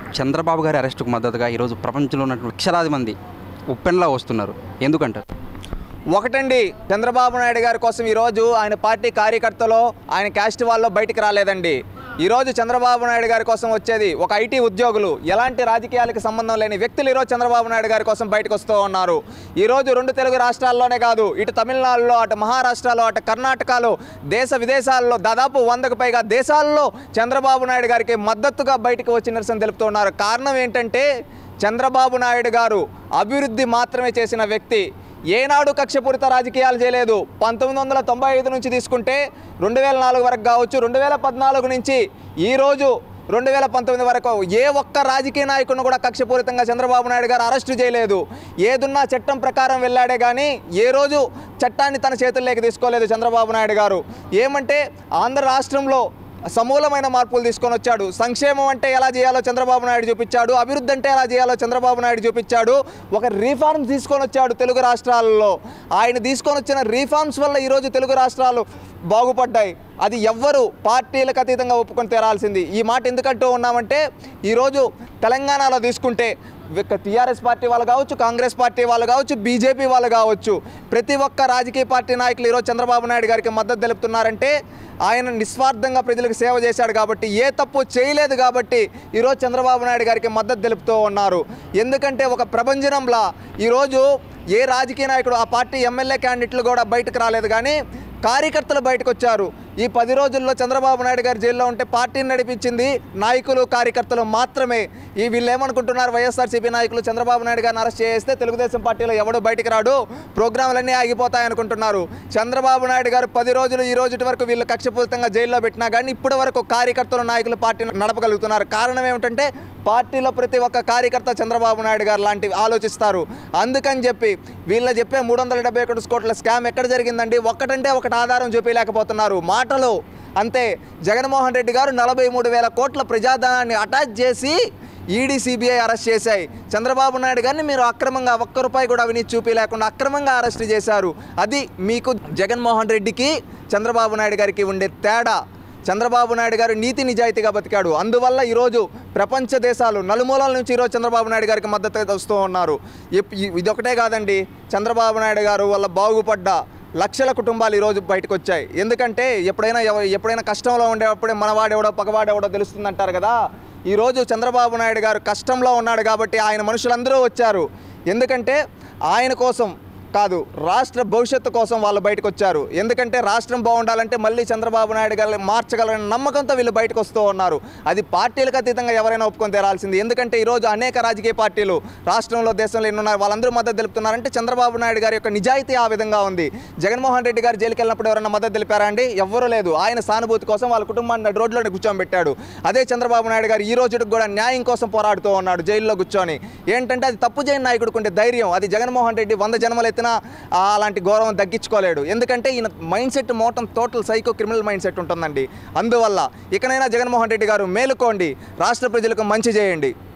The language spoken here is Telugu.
చంద్రబాబు గారి అరెస్టుకు మద్దతుగా ఈరోజు ప్రపంచంలో ఉన్నటువంటి లక్షలాది మంది ఉప్పెన్లా వస్తున్నారు ఎందుకంటారు ఒకటండి చంద్రబాబు నాయుడు గారి కోసం ఈరోజు ఆయన పార్టీ కార్యకర్తలు ఆయన క్యాస్ట్ వాళ్ళు బయటికి రాలేదండి ఈరోజు చంద్రబాబు నాయుడు గారి కోసం వచ్చేది ఒక ఐటీ ఉద్యోగులు ఎలాంటి రాజకీయాలకు సంబంధం లేని వ్యక్తులు ఈరోజు చంద్రబాబు నాయుడు గారి కోసం బయటకు వస్తూ ఉన్నారు ఈరోజు రెండు తెలుగు రాష్ట్రాల్లోనే కాదు ఇటు తమిళనాడులో అటు మహారాష్ట్రలో అటు కర్ణాటకలో దేశ విదేశాల్లో దాదాపు వందకు పైగా దేశాల్లో చంద్రబాబు నాయుడు గారికి మద్దతుగా బయటకు వచ్చి నిరసన తెలుపుతున్నారు కారణం ఏంటంటే చంద్రబాబు నాయుడు గారు అభివృద్ధి మాత్రమే చేసిన వ్యక్తి ఏనాడు కక్షపూరిత రాజకీయాలు చేయలేదు పంతొమ్మిది వందల తొంభై ఐదు నుంచి తీసుకుంటే రెండు వేల నాలుగు వరకు కావచ్చు రెండు వేల పద్నాలుగు నుంచి ఈరోజు రెండు వేల పంతొమ్మిది వరకు ఏ ఒక్క రాజకీయ నాయకుడిని కూడా కక్షపూరితంగా చంద్రబాబు నాయుడు గారు అరెస్టు చేయలేదు ఏదున్నా చట్టం ప్రకారం వెళ్ళాడే కానీ ఏ రోజు చట్టాన్ని తన చేతుల్లోకి తీసుకోలేదు చంద్రబాబు నాయుడు గారు ఏమంటే ఆంధ్ర రాష్ట్రంలో సమూలమైన మార్పులు తీసుకొని వచ్చాడు సంక్షేమం అంటే ఎలా చేయాలో చంద్రబాబు నాయుడు చూపించాడు అభివృద్ధి అంటే ఎలా చేయాలో చంద్రబాబు నాయుడు చూపించాడు ఒక రీఫార్మ్స్ తీసుకొని వచ్చాడు తెలుగు రాష్ట్రాల్లో ఆయన తీసుకొని వచ్చిన రీఫార్మ్స్ వల్ల ఈరోజు తెలుగు రాష్ట్రాలు బాగుపడ్డాయి అది ఎవ్వరు పార్టీలకు అతీతంగా ఒప్పుకొని తీరాల్సింది ఈ మాట ఎందుకంటూ ఉన్నామంటే ఈరోజు తెలంగాణలో తీసుకుంటే టీఆర్ఎస్ పార్టీ వాళ్ళు కావచ్చు కాంగ్రెస్ పార్టీ వాళ్ళు కావచ్చు బీజేపీ వాళ్ళు కావచ్చు ప్రతి ఒక్క రాజకీయ పార్టీ నాయకులు ఈరోజు చంద్రబాబు నాయుడు గారికి మద్దతు తెలుపుతున్నారంటే ఆయన నిస్వార్థంగా ప్రజలకు సేవ చేశాడు కాబట్టి ఏ తప్పు చేయలేదు కాబట్టి ఈరోజు చంద్రబాబు నాయుడు గారికి మద్దతు తెలుపుతూ ఉన్నారు ఎందుకంటే ఒక ప్రభంజనంలా ఈరోజు ఏ రాజకీయ నాయకుడు ఆ పార్టీ ఎమ్మెల్యే క్యాండిడేట్లు కూడా బయటకు రాలేదు కానీ కార్యకర్తలు బయటకు వచ్చారు ఈ పది రోజుల్లో చంద్రబాబు నాయుడు గారు జైల్లో ఉంటే పార్టీని నడిపించింది నాయకులు కార్యకర్తలు మాత్రమే ఈ వీళ్ళు ఏమనుకుంటున్నారు వైఎస్ఆర్సీపీ నాయకులు చంద్రబాబు నాయుడు గారిని అరెస్ట్ చేస్తే తెలుగుదేశం పార్టీలో ఎవడు బయటికి రాడు ప్రోగ్రాంలన్నీ ఆగిపోతాయి అనుకుంటున్నారు చంద్రబాబు నాయుడు గారు పది రోజులు ఈ రోజు వరకు వీళ్ళు కక్షపూరితంగా జైల్లో పెట్టినా కానీ ఇప్పటి వరకు కార్యకర్తలు నాయకులు పార్టీని నడపగలుగుతున్నారు కారణం ఏమిటంటే పార్టీలో ప్రతి ఒక్క కార్యకర్త చంద్రబాబు నాయుడు గారు లాంటివి ఆలోచిస్తారు అందుకని చెప్పి వీళ్ళ చెప్పే మూడు వందల డెబ్బై ఒకటి కోట్ల స్కామ్ ఎక్కడ జరిగిందండి ఒక్కటంటే ఒకటి ఆధారం చూపించలేకపోతున్నారు మాటలు అంతే జగన్మోహన్ రెడ్డి గారు నలభై మూడు వేల కోట్ల ప్రజాధనాన్ని అటాచ్ చేసి ఈడీ సిబిఐ అరెస్ట్ చేశాయి చంద్రబాబు నాయుడు గారిని మీరు అక్రమంగా ఒక్క రూపాయి కూడా అవినీతి చూపి లేకుండా అక్రమంగా అరెస్ట్ చేశారు అది మీకు జగన్మోహన్ రెడ్డికి చంద్రబాబు నాయుడు గారికి ఉండే తేడా చంద్రబాబు నాయుడు గారు నీతి నిజాయితీగా బతికాడు అందువల్ల ఈరోజు ప్రపంచ దేశాలు నలుమూలల నుంచి ఈరోజు చంద్రబాబు నాయుడు గారికి మద్దతు వస్తూ ఉన్నారు ఇప్- ఇ- ఇదొకటే కాదండి చంద్రబాబు నాయుడు గారు వల్ల బాగుపడ్డ లక్షల కుటుంబాలు ఈరోజు బయటకు వచ్చాయి ఎందుకంటే ఎప్పుడైనా ఎవ- ఎప్పుడైనా కష్టంలో ఉండేటప్పుడే మనవాడెవడో పగవాడెవడో తెలుస్తుంది అంటారు కదా ఈరోజు చంద్రబాబు నాయుడు గారు కష్టంలో ఉన్నాడు కాబట్టి ఆయన మనుషులందరూ వచ్చారు ఎందుకంటే ఆయన కోసం కాదు రాష్ట్ర భవిష్యత్తు కోసం వాళ్ళు బయటకు వచ్చారు ఎందుకంటే రాష్ట్రం బాగుండాలంటే మళ్ళీ చంద్రబాబు నాయుడు గారు మార్చగలరని నమ్మకంతో వీళ్ళు బయటకు వస్తూ ఉన్నారు అది పార్టీలకు అతీతంగా ఎవరైనా ఒప్పుకొని తీరాల్సింది ఎందుకంటే ఈరోజు అనేక రాజకీయ పార్టీలు రాష్ట్రంలో దేశంలో ఎన్ని ఉన్నారు వాళ్ళందరూ మద్దతు తెలుపుతున్నారంటే చంద్రబాబు నాయుడు గారి యొక్క నిజాయితీ ఆ విధంగా ఉంది జగన్మోహన్ రెడ్డి గారు జైలుకి వెళ్ళినప్పుడు ఎవరైనా మద్దతు తెలిపారా అండి ఎవ్వరూ లేదు ఆయన సానుభూతి కోసం వాళ్ళ కుటుంబాన్ని నడి రోడ్లోనే కూర్చోబెట్టాడు అదే చంద్రబాబు నాయుడు గారు ఈ రోజుకి కూడా న్యాయం కోసం పోరాడుతూ ఉన్నాడు జైల్లో కూర్చొని ఏంటంటే అది తప్పు చేయని నాయకుడికి ఉండే ధైర్యం అది జగన్మోహన్ రెడ్డి వంద జన్మలు ఎత్తినా ఆ అలాంటి గౌరవం తగ్గించుకోలేడు ఎందుకంటే ఈయన మైండ్ సెట్ మోటం total psycho criminal mind set ఉంటుందండి అందువల్ల ఇకనైనా జగన్మోహన్ రెడ్డి గారు మేలుకోండి రాష్ట్ర ప్రజలకు మంచి చేయండి